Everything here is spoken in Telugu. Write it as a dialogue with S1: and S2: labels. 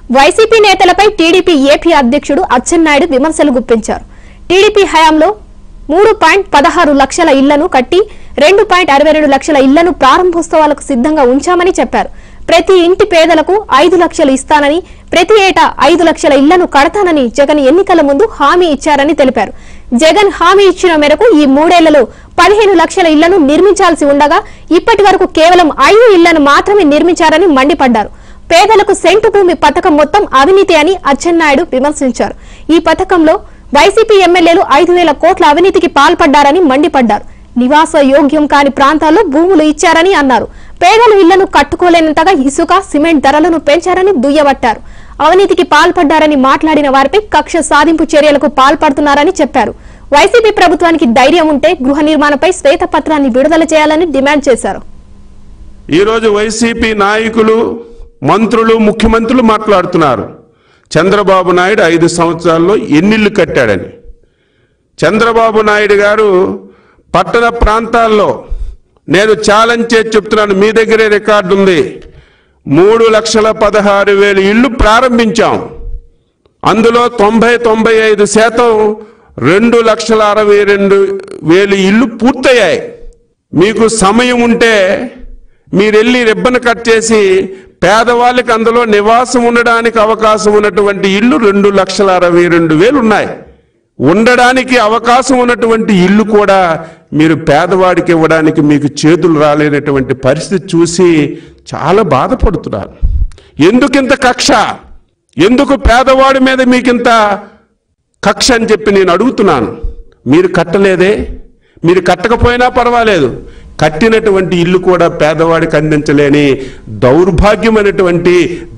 S1: వైసీపీ నేతలపై టీడీపీ ఏపీ అధ్యక్షుడు అచ్చెన్నాయుడు విమర్శలు గుప్పించారు టీడీపీ హయాంలో మూడు పాయింట్ పదహారు లక్షల ఇళ్లను కట్టి రెండు పాయింట్ అరవై రెండు లక్షల ఇళ్లను ప్రారంభోత్సవాలకు సిద్ధంగా ఉంచామని చెప్పారు ప్రతి ఇంటి పేదలకు ఐదు లక్షలు ఇస్తానని ప్రతి ఏటా ఐదు లక్షల ఇళ్లను కడతానని జగన్ ఎన్నికల ముందు హామీ ఇచ్చారని తెలిపారు జగన్ హామీ ఇచ్చిన మేరకు ఈ మూడేళ్లలో పదిహేను లక్షల ఇళ్లను నిర్మించాల్సి ఉండగా ఇప్పటి వరకు కేవలం ఐదు ఇళ్లను మాత్రమే నిర్మించారని మండిపడ్డారు పేదలకు సెంటు భూమి పథకం మొత్తం అవినీతి అని అచ్చెన్నాయుడు విమర్శించారు ఈ పథకంలో వైసీపీ ఎమ్మెల్యేలు ఐదు వేల కోట్ల అవినీతికి పాల్పడ్డారని మండిపడ్డారు నివాస యోగ్యం కాని ప్రాంతాల్లో భూములు ఇచ్చారని అన్నారు పేదలు ఇళ్లను కట్టుకోలేనంతగా ఇసుక సిమెంట్ ధరలను పెంచారని దుయ్యబట్టారు అవినీతికి పాల్పడ్డారని మాట్లాడిన వారిపై కక్ష సాధింపు చర్యలకు పాల్పడుతున్నారని చెప్పారు వైసీపీ ప్రభుత్వానికి ధైర్యం ఉంటే గృహ నిర్మాణంపై శ్వేతపత్రాన్ని విడుదల చేయాలని డిమాండ్ చేశారు
S2: ఈరోజు వైసీపీ నాయకులు మంత్రులు ముఖ్యమంత్రులు మాట్లాడుతున్నారు చంద్రబాబు నాయుడు ఐదు సంవత్సరాల్లో ఎన్నిళ్ళు కట్టాడని చంద్రబాబు నాయుడు గారు పట్టణ ప్రాంతాల్లో నేను ఛాలెంజ్ చేసి చెప్తున్నాను మీ దగ్గరే రికార్డు ఉంది మూడు లక్షల పదహారు వేలు ఇళ్ళు ప్రారంభించాం అందులో తొంభై తొంభై ఐదు శాతం రెండు లక్షల అరవై రెండు వేలు ఇళ్ళు పూర్తయ్యాయి మీకు సమయం ఉంటే మీరు వెళ్ళి రిబ్బన్ కట్ చేసి పేదవాళ్ళకి అందులో నివాసం ఉండడానికి అవకాశం ఉన్నటువంటి ఇల్లు రెండు లక్షల అరవై రెండు వేలు ఉన్నాయి ఉండడానికి అవకాశం ఉన్నటువంటి ఇల్లు కూడా మీరు పేదవాడికి ఇవ్వడానికి మీకు చేతులు రాలేనటువంటి పరిస్థితి చూసి చాలా బాధపడుతున్నారు ఎందుకింత కక్ష ఎందుకు పేదవాడి మీద మీకింత కక్ష అని చెప్పి నేను అడుగుతున్నాను మీరు కట్టలేదే మీరు కట్టకపోయినా పర్వాలేదు కట్టినటువంటి ఇల్లు కూడా పేదవాడికి అందించలేని దౌర్భాగ్యమైనటువంటి